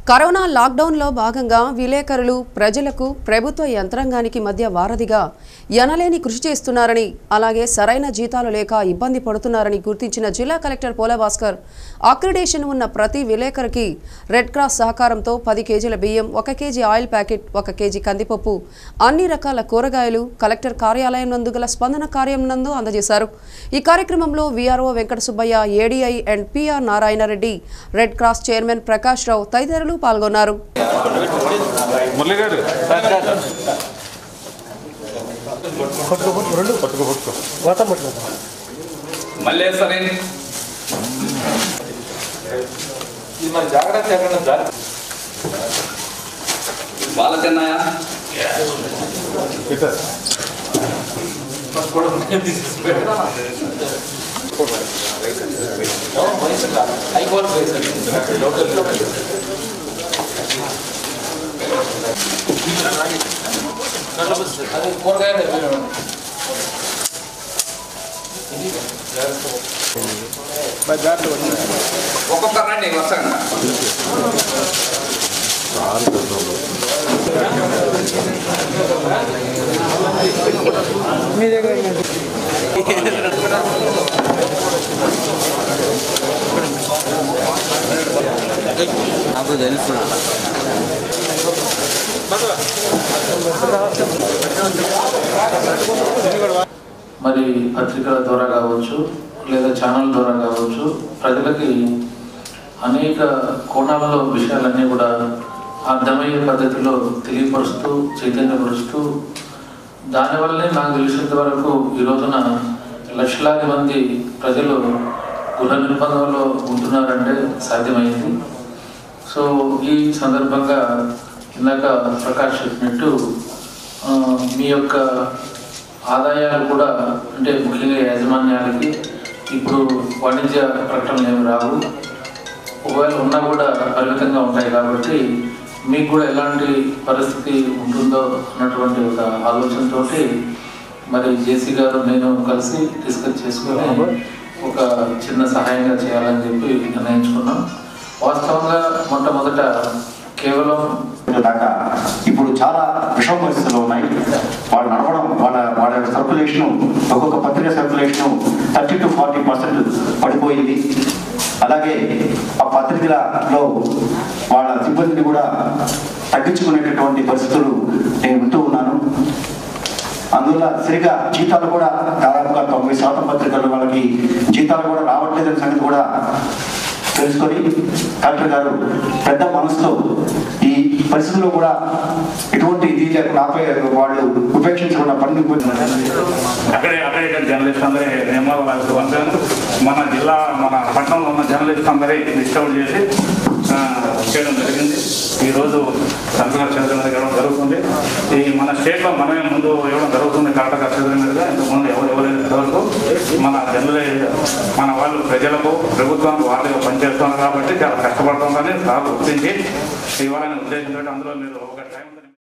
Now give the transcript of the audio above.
corona లాక్డౌన్లో భాగంగా విలేకరులు ప్రజలకు ప్రభుత్వ యంత్రాంగానికి మధ్య వారధిగా ఎనలేని కృషి చేస్తున్నారని అలాగే సరైన జీతాలు లేక ఇబ్బంది పడుతున్నారని గుర్తించిన జిల్లా కలెక్టర్ పోలభాస్కర్ అక్రిడేషన్ ఉన్న ప్రతి విలేకరికి రెడ్ క్రాస్ సహకారంతో పది కేజీల బియ్యం ఒక కేజీ ఆయిల్ ప్యాకెట్ ఒక కేజీ కందిపప్పు అన్ని రకాల కూరగాయలు కలెక్టర్ కార్యాలయం నందు గల స్పందన కార్యం నందు అందజేశారు ఈ కార్యక్రమంలో VRO Venkata Subbaiah ADI and PR Narayanareddy red cross chairman Prakash Rao తదితరులు పాల్గొన్నారు మురళి గారు మళ్ళీ సరే ఇది మరి జాగ్రత్త ఎక్కడ సార్ వాళ్ళ తిన్నాయా కూరగాయలు ఒక్కొక్కరు రండి వస్తాను నాకు తెలుసు మరి పత్రికల ద్వారా కావచ్చు లేదా ఛానల్ ద్వారా కావచ్చు ప్రజలకి అనేక కోణాలలో విషయాలన్నీ కూడా అర్థమయ్యే పద్ధతిలో తెలియపరుస్తూ చైతన్యపరుస్తూ దానివల్లనే నాకు తెలిసినంత వరకు ఈ రోజున లక్షలాది మంది ప్రజలు గృహ నిర్బంధంలో ఉంటున్నారంటే సాధ్యమైంది సో ఈ సందర్భంగా ఇందాక ప్రకాష్ చెప్పినట్టు ఆ, మీ యొక్క ఆదాయాలు కూడా అంటే ముఖ్యంగా యాజమాన్యాలకి ఇప్పుడు వాణిజ్య ప్రకటనలు ఏమి రావు ఒకవేళ ఉన్నా కూడా పరిమితంగా ఉంటాయి కాబట్టి మీకు కూడా ఎలాంటి పరిస్థితి ఉంటుందో అన్నటువంటి ఒక ఆలోచనతోటి మరి జేసీ గారు నేను కలిసి డిస్కస్ చేసుకొని ఒక చిన్న సహాయంగా చేయాలని చెప్పి నిర్ణయించుకున్నాం వాస్తవంగా మొట్టమొదట కేవలం దాకా ఇప్పుడు చాలా విషమ పరిస్థితులు ఉన్నాయి వాళ్ళు నడవడం వాళ్ళ వాళ్ళ సర్కులేషన్ ఒక్కొక్క పత్రిక circulation thirty to forty percent పడిపోయింది అలాగే ఆ పత్రికలలో వాళ్ళ సిబ్బందిని కూడా తగ్గించుకునేటటువంటి పరిస్థితులు నేను వింటూ ఉన్నాను అందువల్ల సరిగా జీతాలు కూడా దాదాపుగా తొంభై శాతం పత్రికలు వాళ్ళకి జీతాలు కూడా రావట్లేదనే సంగతి కూడా తెలుసుకొని కలెక్టర్ గారు పెద్ద మనసుతో ఈ పరిస్థితుల్లో కూడా ఎటువంటి ఇది లేకుండా ఆపే వాళ్ళు ఉపేక్షించకుండా పని అక్కడే అక్కడే జర్నలిస్ట్ అందరి నియమాలు వంశాలు మన జిల్లా మన పట్టణంలో ఉన్న జర్నలిస్ట్ అందరి డిస్టర్బ్ చేసి ఆ, చేయడం జరిగింది ఈరోజు సంతకాల చంద్ర మీద ఇవ్వడం జరుగుతుంది ఈ మన స్టేట్లో మనమే ముందు ఇవ్వడం జరుగుతుంది కలెక్టర్ చంద్ర మీదుగా ఇంతకుముందు ఎవరు ఇవ్వలేదు ఇంతవరకు మన జర్నలి మన వాళ్ళు ప్రజలకు ప్రభుత్వానికి వాళ్ళగా పనిచేస్తున్నారు కాబట్టి చాలా కష్టపడుతుందని సార్ గుర్తించి ఇవ్వాలనే ఉద్దేశంతో అందులో మీరు ఒక టైం